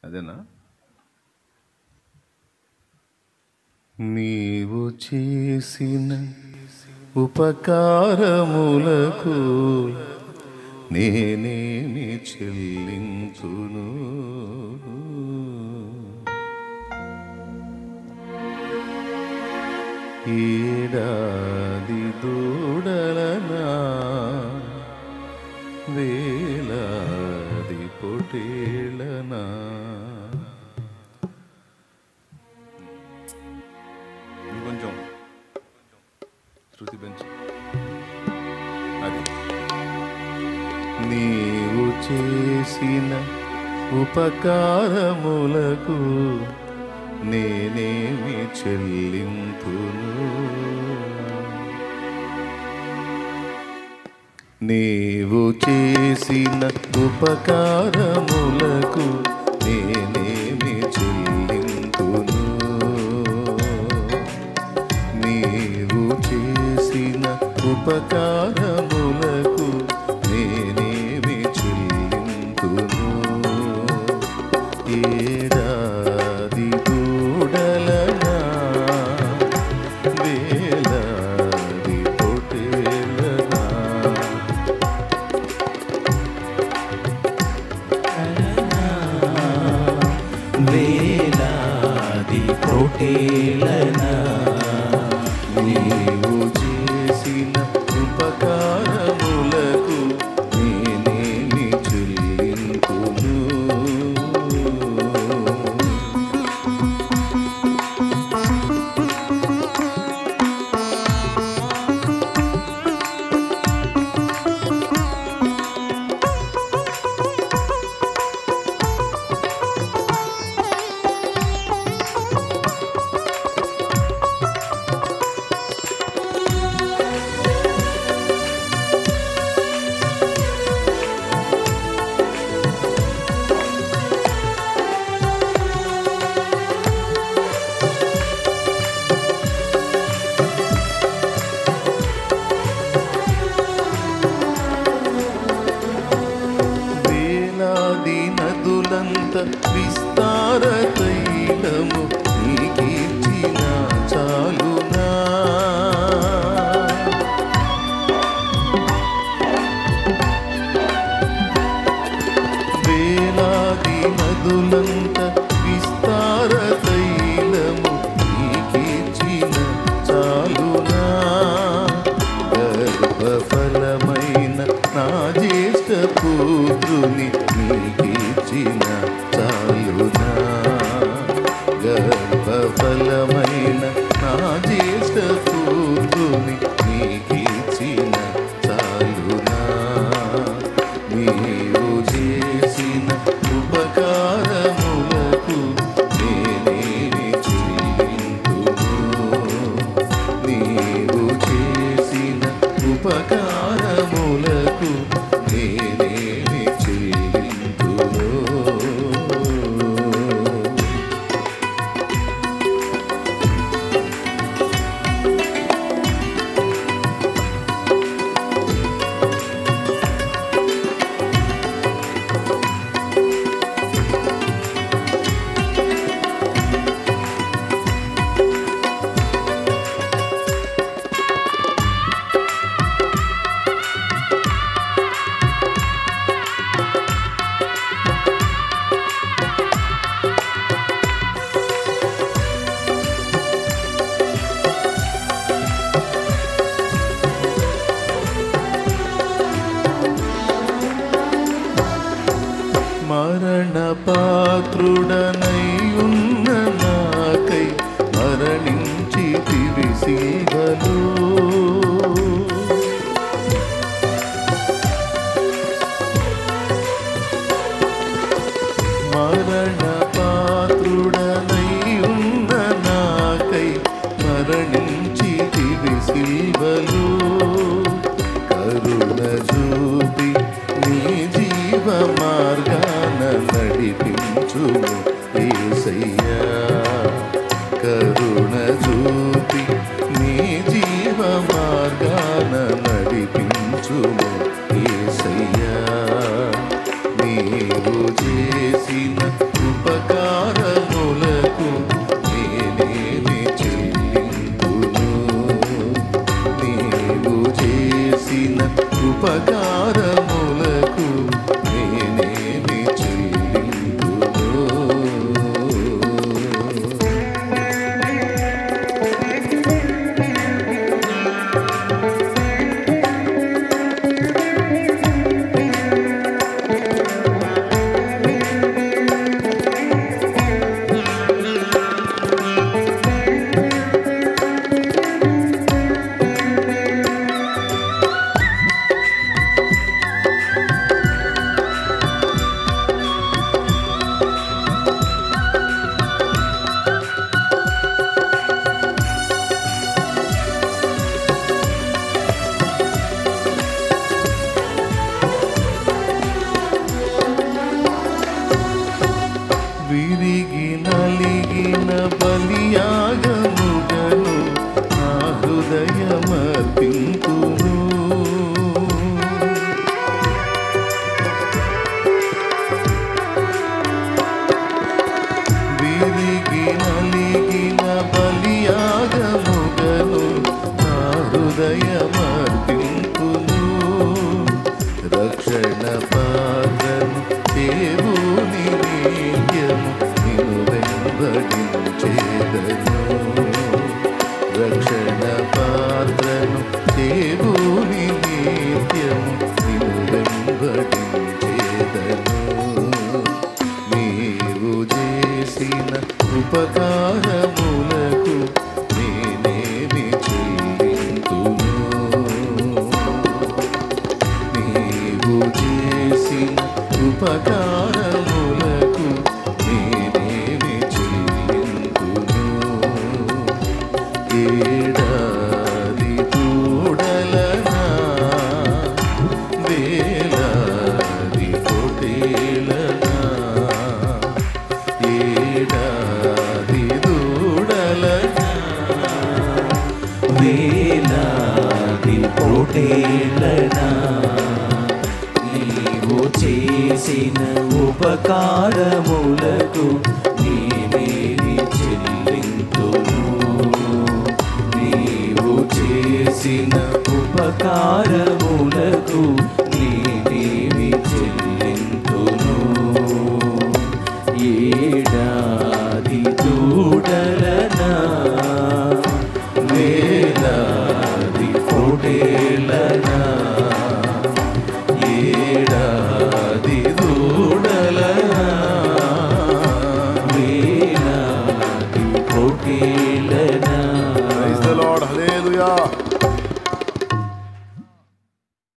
అదేనా నీవు చేసిన ఉపకారములకు నేనేమి చెల్లించును ఏడాది దూడలనా వేలాది పొటేళనా ఇంకొంచెం శృతి పెంచు అది నీవు చేసిన ఉపకారములకు నేనేమి చెల్లింపును నీవు చేసిన ఉపకారములకు నేనేమి చెల్లింతును నీవు చేసిన ఉపకారములకు నేనేమి చెల్లింతును ఏడాది దూడలనా వేలాది పొటేలనా వేలాది కోటేలనా నీవు చేసిన ఉపకారములకు నేనేమి చెల్లింపును వేలాది నదులంత విస్తార తైలము నీకిచ్చిన చాలునా వేలాది నదులంత విస్తార తైలము నీకిచ్చిన చాలునా గర్భఫలమైన నా జ్యేష్ఠ పుత్రుని నీకిచ్చిన చాలునా గర్భఫలమైన నా జ్యేష్ఠ పుత్రుని నీకిచ్చిన చాలునా నీవు చేసిన ఉపకారములకు నేనేమి చెల్లింతును నీవు చేసిన ఉపకారములకు నేనేమి చెల్లింతును మరణ పాత్రుడనై ఉన్న నాకై మరణించి తిరిసిగలు మరణ పాత్రుడనై ఉన్న నాకై మరణించి తిరిసిల్వలు కరుణ చూపి నీ జీవ మార్గాన నడిపించుము ఏసయ్యా కరుణ చూపి నీ జీవ మార్గాన నడిపించుము ఏసయ్యా నీవు చేసిన ఉప దేవుని నిత్యము నిన్ను వెంబడించేదను రక్షణ పాత్రను దేవుని నిత్యము నిన్ను వెంబడించేదను నీవు చేసిన ఉపకారములకు నేనేమి చెల్లింతును నీవు చేసిన ఉపకారములకు నేనేమి చెల్లింతును ఏడాది చూడలనా వేలాది కొటేలనా ఏడాది దూడలనా వేలాది కోటేలనా నీవు చేసిన ఉపకారములకు నేనేమి చెల్లింతును నీవు చేసిన ఉపకారములకు నేనేమి చెల్లింతును ఏడాది దూడలనా వేలాది కోటేలనా ఏడాది దూడలనా వేలాది కోటేలనా Praise the Lord. Hallelujah.